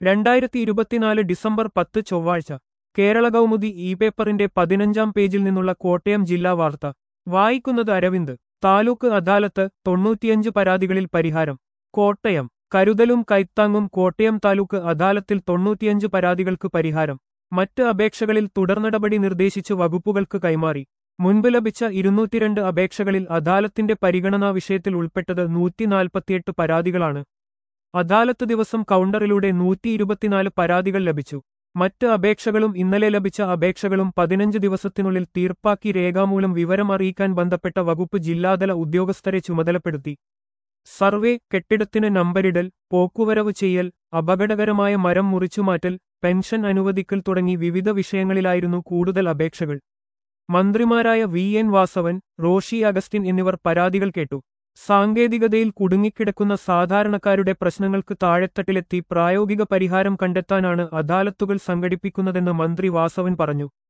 രണ്ടായിരത്തി ഇരുപത്തിനാല് ഡിസംബർ പത്ത് ചൊവ്വാഴ്ച കേരള കൗമുദി ഇ പേപ്പറിന്റെ പതിനഞ്ചാം പേജിൽ നിന്നുള്ള കോട്ടയം ജില്ലാ വാർത്ത വായിക്കുന്നത് അരവിന്ദ് താലൂക്ക് അദാലത്ത് തൊണ്ണൂറ്റിയഞ്ച് പരാതികളിൽ പരിഹാരം കോട്ടയം കരുതലും കൈത്താങ്ങും കോട്ടയം താലൂക്ക് അദാലത്തിൽ തൊണ്ണൂറ്റിയഞ്ച് പരാതികൾക്ക് പരിഹാരം മറ്റ് അപേക്ഷകളിൽ തുടർനടപടി നിർദ്ദേശിച്ച് വകുപ്പുകൾക്ക് കൈമാറി മുൻപ് ലഭിച്ച ഇരുന്നൂറ്റിരണ്ട് അപേക്ഷകളിൽ അദാലത്തിന്റെ പരിഗണനാ വിഷയത്തിൽ ഉൾപ്പെട്ടത് നൂറ്റിനാൽപ്പത്തിയെട്ട് പരാതികളാണ് അദാലത്ത് ദിവസം കൗണ്ടറിലൂടെ നൂറ്റി ഇരുപത്തിനാല് പരാതികൾ ലഭിച്ചു മറ്റ് അപേക്ഷകളും ഇന്നലെ ലഭിച്ച അപേക്ഷകളും പതിനഞ്ച് ദിവസത്തിനുള്ളിൽ തീർപ്പാക്കി രേഖാമൂലം വിവരം അറിയിക്കാൻ ബന്ധപ്പെട്ട വകുപ്പ് ജില്ലാതല ഉദ്യോഗസ്ഥരെ ചുമതലപ്പെടുത്തി സർവേ കെട്ടിടത്തിന് നമ്പരിടൽ പോക്കുവരവ് ചെയ്യൽ അപകടകരമായ മരം മുറിച്ചുമാറ്റൽ പെൻഷൻ അനുവദിക്കൽ തുടങ്ങി വിവിധ വിഷയങ്ങളിലായിരുന്നു കൂടുതൽ അപേക്ഷകൾ മന്ത്രിമാരായ വി എൻ വാസവൻ റോഷി അഗസ്റ്റിൻ എന്നിവർ പരാതികൾ കേട്ടു സാങ്കേതികതയിൽ കുടുങ്ങിക്കിടക്കുന്ന സാധാരണക്കാരുടെ പ്രശ്നങ്ങൾക്ക് താഴെത്തട്ടിലെത്തി പ്രായോഗിക പരിഹാരം കണ്ടെത്താനാണ് അദാലത്തുകൾ സംഘടിപ്പിക്കുന്നതെന്ന് മന്ത്രി വാസവൻ പറഞ്ഞു